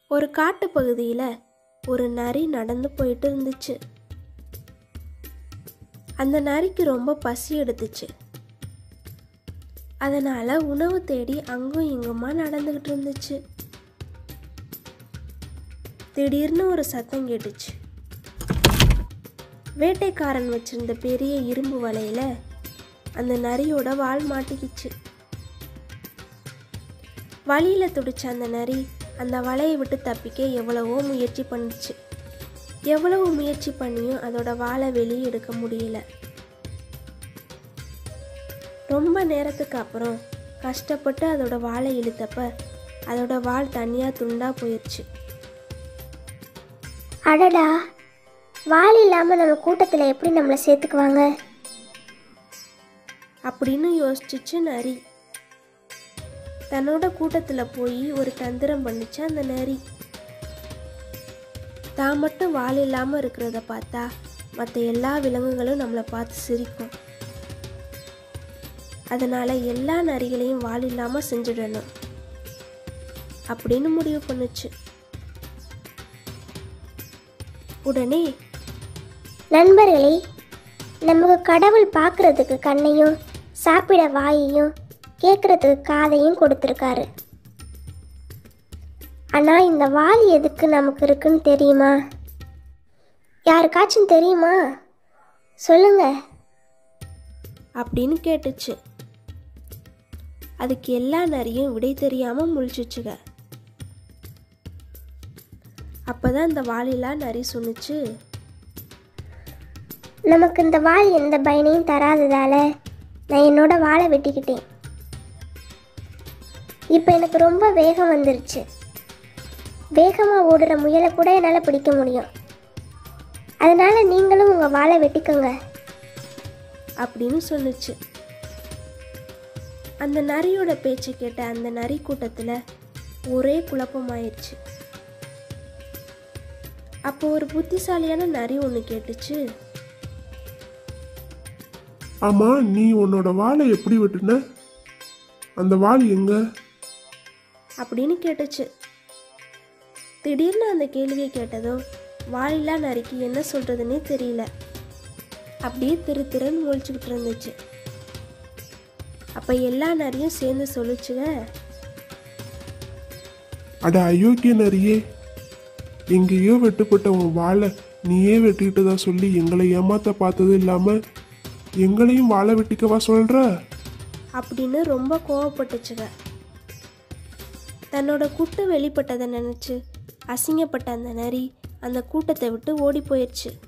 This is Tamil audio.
ஒரு காட்டு பகுதியில் ஒரு நரி நடந்து போயிட்டு இருந்துச்சு அந்த நரிக்கு ரொம்ப பசி எடுத்துச்சு அதனால உணவு தேடி அங்கும் இங்குமா நடந்துகிட்டு இருந்துச்சு திடீர்னு ஒரு சத்தம் கேட்டுச்சு வேட்டைக்காரன் வச்சிருந்த பெரிய இரும்பு வலையில அந்த நரியோட வால் மாட்டிக்கிச்சு வழியில துடிச்ச அந்த நரி அந்த வலையை விட்டு தப்பிக்க எவ்வளவோ முயற்சி பண்ணுச்சு எவ்வளவு முயற்சி பண்ணியும் அதோட வாலை வெளியே எடுக்க முடியல ரொம்ப நேரத்துக்கு அப்புறம் கஷ்டப்பட்டு அதோட வாலை இழுத்தப்ப அதோட வால் தனியாக துண்டா போயிடுச்சு அடடா வால் இல்லாமல் நம்ம கூட்டத்தில் எப்படி நம்மளை சேர்த்துக்குவாங்க அப்படின்னு யோசிச்சுச்சு நரி தன்னோட கூட்டத்தில் போய் ஒரு தந்திரம் பண்ணுச்சு அந்த நரி தான் மட்டும் வால் இல்லாமல் இருக்கிறத பார்த்தா மற்ற எல்லா விலங்குகளும் நம்மளை பார்த்து சிரிக்கும் அதனால எல்லா நரிகளையும் வால் இல்லாமல் செஞ்சிடணும் அப்படின்னு முடிவு பண்ணுச்சு உடனே நண்பர்களே நமக்கு கடவுள் பார்க்கறதுக்கு கண்ணையும் சாப்பிட வாயையும் கேட்கறதுக்கு காதையும் கொடுத்துருக்காரு ஆனால் இந்த வால் எதுக்கு நமக்கு இருக்குன்னு தெரியுமா யாருக்காச்சும் தெரியுமா சொல்லுங்க அப்படின்னு கேட்டுச்சு அதுக்கு எல்லா நரியும் விடை தெரியாமல் முழிச்சுச்சுங்க அப்பதான் இந்த வாலிலா நரி சொன்னுச்சு நமக்கு இந்த வால் எந்த பயனையும் தராததால நான் என்னோட வாழை வெட்டிக்கிட்டேன் இப்போ எனக்கு ரொம்ப வேகம் வந்துருச்சு வேகமாக ஓடுற முயலை கூட என்னால் பிடிக்க முடியும் அதனால நீங்களும் உங்கள் வாழை வெட்டிக்கோங்க அப்படின்னு சொன்னுச்சு அந்த நரியோட பேச்சு கேட்ட அந்த நரி கூட்டத்தில் ஒரே குழப்பமாயிருச்சு அப்போ ஒரு புத்திசாலியான நரி ஒன்று கேட்டுச்சு ஆமா நீ உன்னோட வாளை எப்படி வெட்டுன அந்த வாள் எங்க அப்படின்னு கேட்டுச்சு திடீர்னு அந்த கேள்வியை கேட்டதும் வாலில்லா நரிக்கு என்ன சொல்றதுன்னே தெரியல அப்படியே திரு திருன்னு முழிச்சுக்கிட்டு இருந்துச்சு அப்ப எல்லா நரியும் சேர்ந்து சொல்லுச்சுங்க அட அயோக்கிய நரியே எங்கேயோ வெட்டுப்பட்ட உன் வாளை நீயே வெட்டிட்டதா சொல்லி எங்களை ஏமாத்த பார்த்தது இல்லாம எங்களையும் வாழை வெட்டிக்கவா சொல்ற அப்படின்னு ரொம்ப கோவப்பட்டுச்சுங்க தன்னோட குட்டு வெளிப்பட்டதை நினச்சி அசிங்கப்பட்ட அந்த நரி அந்த கூட்டத்தை விட்டு ஓடி போயிடுச்சு